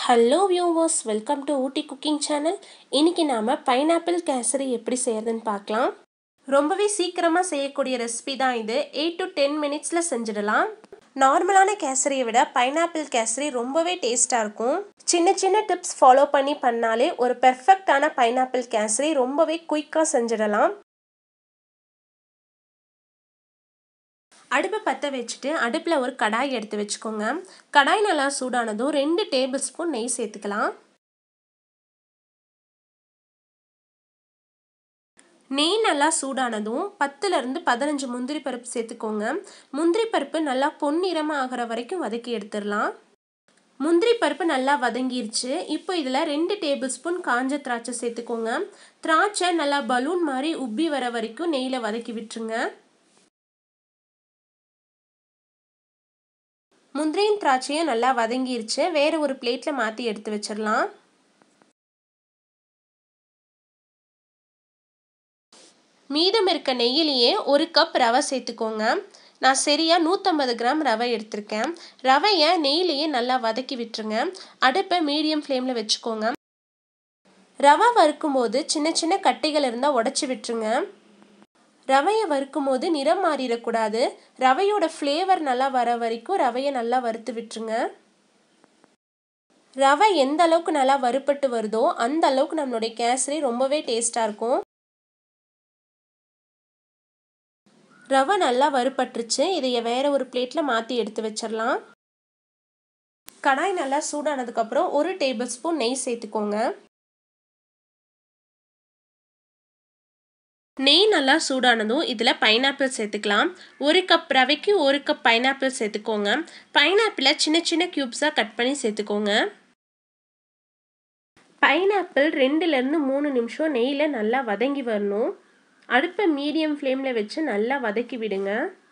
hello viewers welcome to Ooty cooking channel இன்றைக்கி நாம் pineapple kesari எப்படி செய்கிறதுன்னு பார்க்கலாம் ரொம்பவே சீக்கிரமாக செய்யக்கூடிய ரெசிபி தான் இது எயிட் டு டென் மினிட்ஸில் செஞ்சிடலாம் நார்மலான கேசரியை விட பைனாப்பிள் கேசரி ரொம்பவே டேஸ்ட்டாக இருக்கும் சின்ன சின்ன டிப்ஸ் ஃபாலோ பண்ணி பண்ணாலே ஒரு பெர்ஃபெக்டான பைனாப்பிள் கேசரி ரொம்பவே குயிக்காக செஞ்சிடலாம் அடுப்பை பற்ற வச்சுட்டு அடுப்பில் ஒரு கடாய் எடுத்து வச்சுக்கோங்க கடாய் நல்லா சூடானதும் ரெண்டு டேபிள் ஸ்பூன் நெய் சேர்த்துக்கலாம் நெய் நல்லா சூடானதும் பத்துலேருந்து பதினஞ்சு முந்திரி பருப்பு சேர்த்துக்கோங்க முந்திரி பருப்பு நல்லா பொன்னிறமாக ஆகிற வரைக்கும் வதக்கி எடுத்துடலாம் முந்திரி பருப்பு நல்லா வதங்கிருச்சு இப்போ இதில் ரெண்டு டேபிள் ஸ்பூன் காஞ்ச திராட்சை சேர்த்துக்கோங்க திராட்சை நல்லா பலூன் மாதிரி உப்பி வர வரைக்கும் நெய்யில் வதக்கி விட்டுருங்க முந்திரியும் திராட்சையும் நல்லா வதங்கிருச்சு வேறு ஒரு பிளேட்டில் மாற்றி எடுத்து வச்சிடலாம் மீதம் இருக்க நெய்யிலேயே ஒரு கப் ரவை சேர்த்துக்கோங்க நான் சரியாக நூற்றம்பது கிராம் ரவை எடுத்திருக்கேன் ரவையை நெய்யிலேயே நல்லா வதக்கி விட்டுருங்க அடுப்பை மீடியம் ஃப்ளேமில் வச்சுக்கோங்க ரவை வறுக்கும் போது சின்ன சின்ன கட்டிகள் இருந்தால் உடச்சி விட்டுருங்க ரவையை வறுக்கும் போது நிறம் மாறிடக்கூடாது ரவையோட ஃப்ளேவர் நல்லா வர வரைக்கும் ரவையை நல்லா வறுத்து விட்டுருங்க ரவை எந்த அளவுக்கு நல்லா வறுப்பட்டு வருதோ அந்த அளவுக்கு நம்மளுடைய கேசரி ரொம்பவே டேஸ்டாக இருக்கும் ரவை நல்லா வறுப்பட்டுருச்சு இதைய வேற ஒரு பிளேட்டில் மாற்றி எடுத்து வச்சிடலாம் கடாய் நல்லா சூடானதுக்கப்புறம் ஒரு டேபிள் ஸ்பூன் நெய் சேர்த்துக்கோங்க நெய் நல்லா சூடானதும் இதில் பைனாப்பிள் சேர்த்துக்கலாம் ஒரு கப் ரவைக்கு ஒரு கப் பைனாப்பிள் சேர்த்துக்கோங்க பைனாப்பிளை சின்ன சின்ன க்யூப்ஸாக கட் பண்ணி சேர்த்துக்கோங்க பைனாப்பிள் ரெண்டுலேருந்து மூணு நிமிஷம் நெய்யில் நல்லா வதங்கி வரணும் அடுப்பை மீடியம் ஃப்ளேமில் வச்சு நல்லா வதக்கி விடுங்க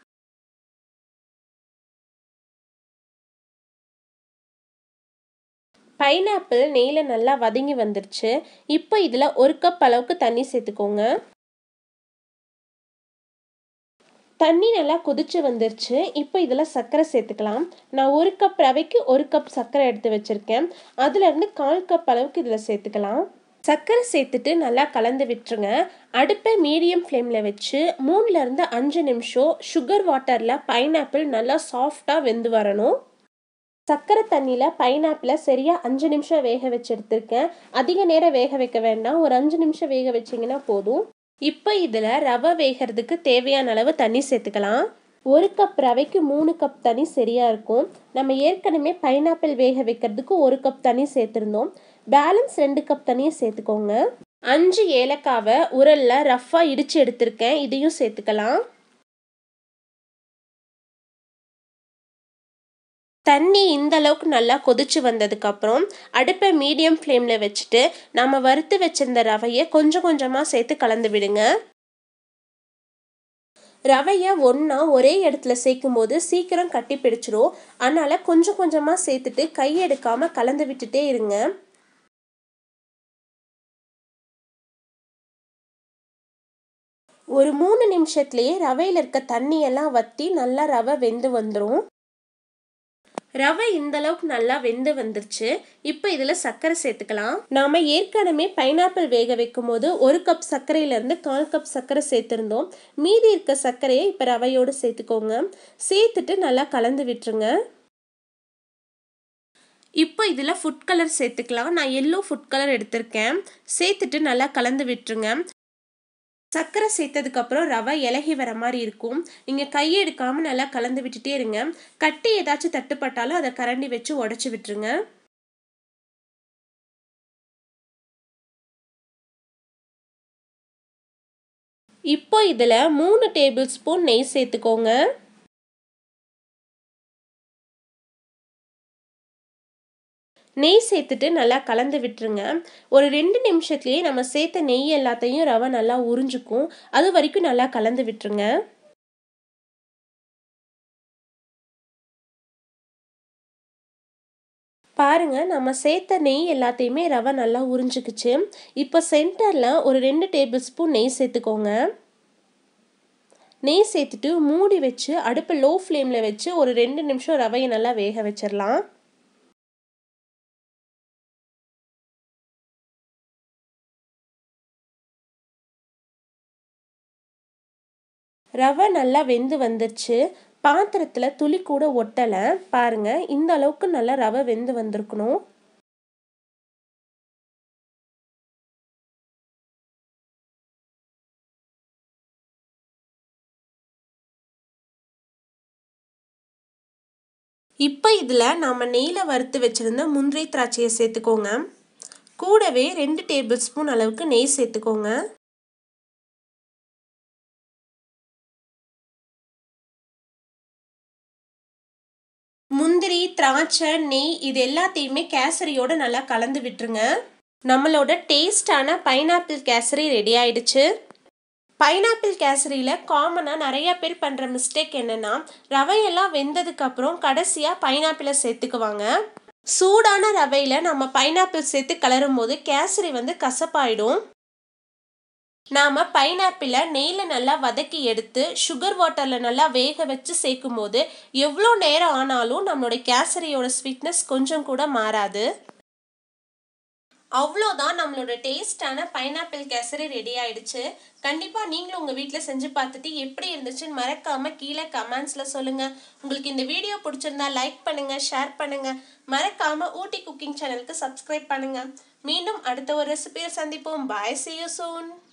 பைனாப்பிள் நெய்யில் நல்லா வதங்கி வந்துருச்சு இப்போ இதில் ஒரு கப் அளவுக்கு தண்ணி சேர்த்துக்கோங்க தண்ணி நல்லா கொதிச்சு வந்துருச்சு இப்போ இதில் சர்க்கரை சேர்த்துக்கலாம் நான் ஒரு கப் ரவைக்கு ஒரு கப் சர்க்கரை எடுத்து வச்சுருக்கேன் அதுலேருந்து கால் கப் அளவுக்கு இதில் சேர்த்துக்கலாம் சர்க்கரை சேர்த்துட்டு நல்லா கலந்து விட்டுருங்க அடுப்பை மீடியம் ஃப்ளேமில் வச்சு மூணுலேருந்து அஞ்சு நிமிஷம் சுகர் வாட்டரில் பைனாப்பிள் நல்லா சாஃப்டாக வெந்து வரணும் சர்க்கரை தண்ணியில் பைனாப்பிளை சரியாக அஞ்சு நிமிஷம் வேக வச்சு எடுத்திருக்கேன் அதிக நேரம் வேக வைக்க வேண்டாம் ஒரு அஞ்சு நிமிஷம் வேக வச்சிங்கன்னா போதும் இப்போ இதில் ரவை வேகிறதுக்கு தேவையான அளவு தண்ணி சேர்த்துக்கலாம் ஒரு கப் ரவைக்கு மூணு கப் தண்ணி சரியாக இருக்கும் நம்ம ஏற்கனவே பைனாப்பிள் வேக வைக்கிறதுக்கு ஒரு கப் தண்ணி சேர்த்துருந்தோம் பேலன்ஸ் ரெண்டு கப் தண்ணியை சேர்த்துக்கோங்க அஞ்சு ஏலக்காவை உரலில் ரஃப்பாக இடித்து எடுத்திருக்கேன் இதையும் சேர்த்துக்கலாம் தண்ணி இந்த அளவுக்கு நல்லா கொதிச்சு வந்ததுக்கப்புறம் அடுப்பை மீடியம் ஃப்ளேமில் வச்சுட்டு நம்ம வறுத்து வச்சிருந்த ரவையை கொஞ்சம் கொஞ்சமாக சேர்த்து கலந்து விடுங்க ரவையை ஒன்றா ஒரே இடத்துல சேர்க்கும் போது சீக்கிரம் கட்டி பிடிச்சிரும் அதனால் கொஞ்சம் கொஞ்சமாக சேர்த்துட்டு கையெடுக்காமல் கலந்து விட்டுட்டே இருங்க ஒரு மூணு நிமிஷத்துலேயே ரவையில் இருக்க தண்ணியெல்லாம் வற்றி நல்லா ரவை வெந்து வந்துடும் ரவை இந்த அளவுக்கு நல்லா வெந்து வந்துருச்சு இப்போ இதில் சர்க்கரை சேர்த்துக்கலாம் நாம் ஏற்கனவே பைனாப்பிள் வேக வைக்கும் போது ஒரு கப் சர்க்கரையிலேருந்து கால் கப் சர்க்கரை சேர்த்துருந்தோம் மீதி இருக்க சர்க்கரையை இப்போ ரவையோடு சேர்த்துக்கோங்க சேர்த்துட்டு நல்லா கலந்து விட்டுருங்க இப்போ இதில் ஃபுட் கலர் சேர்த்துக்கலாம் நான் எல்லோ ஃபுட் கலர் எடுத்திருக்கேன் சேர்த்துட்டு நல்லா கலந்து விட்டுருங்க சர்க்கரை சேர்த்ததுக்கப்புறம் ரவை இலகி வர மாதிரி இருக்கும் நீங்கள் கையை எடுக்காமல் நல்லா கலந்து விட்டுட்டே இருங்க கட்டி ஏதாச்சும் தட்டுப்பட்டாலும் அதை கரண்டி வச்சு உடச்சி விட்டுருங்க இப்போ இதில் மூணு டேபிள் ஸ்பூன் நெய் சேர்த்துக்கோங்க நெய் சேர்த்துட்டு நல்லா கலந்து விட்டுருங்க ஒரு ரெண்டு நிமிஷத்துலேயே நம்ம சேர்த்த நெய் எல்லாத்தையும் ரவை நல்லா உறிஞ்சிக்கும் அது வரைக்கும் நல்லா கலந்து விட்டுருங்க பாருங்க நம்ம சேர்த்த நெய் எல்லாத்தையுமே ரவை நல்லா உறிஞ்சிக்குச்சு இப்போ சென்டரில் ஒரு ரெண்டு டேபிள் ஸ்பூன் நெய் சேர்த்துக்கோங்க நெய் சேர்த்துட்டு மூடி வச்சு அடுப்பை லோ ஃப்ளேமில் வச்சு ஒரு ரெண்டு நிமிஷம் ரவையை நல்லா வேக வச்சிடலாம் ரவை நல்லா வெந்து வந்துருச்சு பாத்திரத்தில் துளி கூட ஒட்டலை பாருங்கள் இந்த அளவுக்கு நல்லா ரவை வெந்து வந்திருக்கணும் இப்போ இதில் நாம் நெய்யில் வறுத்து வச்சுருந்த முந்திரி திராட்சையை சேர்த்துக்கோங்க கூடவே ரெண்டு டேபிள் ஸ்பூன் அளவுக்கு நெய் சேர்த்துக்கோங்க முந்திரி திராட்சை நெய் இது எல்லாத்தையுமே கேசரியோடு நல்லா கலந்து விட்டுருங்க நம்மளோட டேஸ்டான பைனாப்பிள் கேசரி ரெடி ஆயிடுச்சு பைனாப்பிள் கேசரியில் காமனாக நிறைய பேர் பண்ணுற மிஸ்டேக் என்னென்னா ரவையெல்லாம் வெந்ததுக்கப்புறம் கடைசியாக பைனாப்பிளை சேர்த்துக்குவாங்க சூடான ரவையில் நம்ம பைனாப்பிள் சேர்த்து கலரும் போது கேசரி வந்து கசப்பாயிடும் நாம் பைனாப்பிளை நெய்யில் நல்லா வதக்கி எடுத்து சுகர் வாட்டரில் நல்லா வேக வச்சு சேர்க்கும் போது எவ்வளோ நேரம் ஆனாலும் நம்மளோட கேசரியோட ஸ்வீட்னஸ் கொஞ்சம் கூட மாறாது அவ்வளோதான் நம்மளோட டேஸ்டான பைனாப்பிள் கேசரி ரெடி ஆயிடுச்சு கண்டிப்பாக நீங்களும் உங்கள் வீட்டில் செஞ்சு பார்த்துட்டு எப்படி இருந்துச்சுன்னு மறக்காமல் கீழே கமெண்ட்ஸில் சொல்லுங்கள் உங்களுக்கு இந்த வீடியோ பிடிச்சிருந்தா லைக் பண்ணுங்கள் ஷேர் பண்ணுங்கள் மறக்காமல் ஊட்டி குக்கிங் சேனலுக்கு சப்ஸ்கிரைப் பண்ணுங்கள் மீண்டும் அடுத்த ஒரு ரெசிபியை சந்திப்போம் பாய் சி யூ சூன்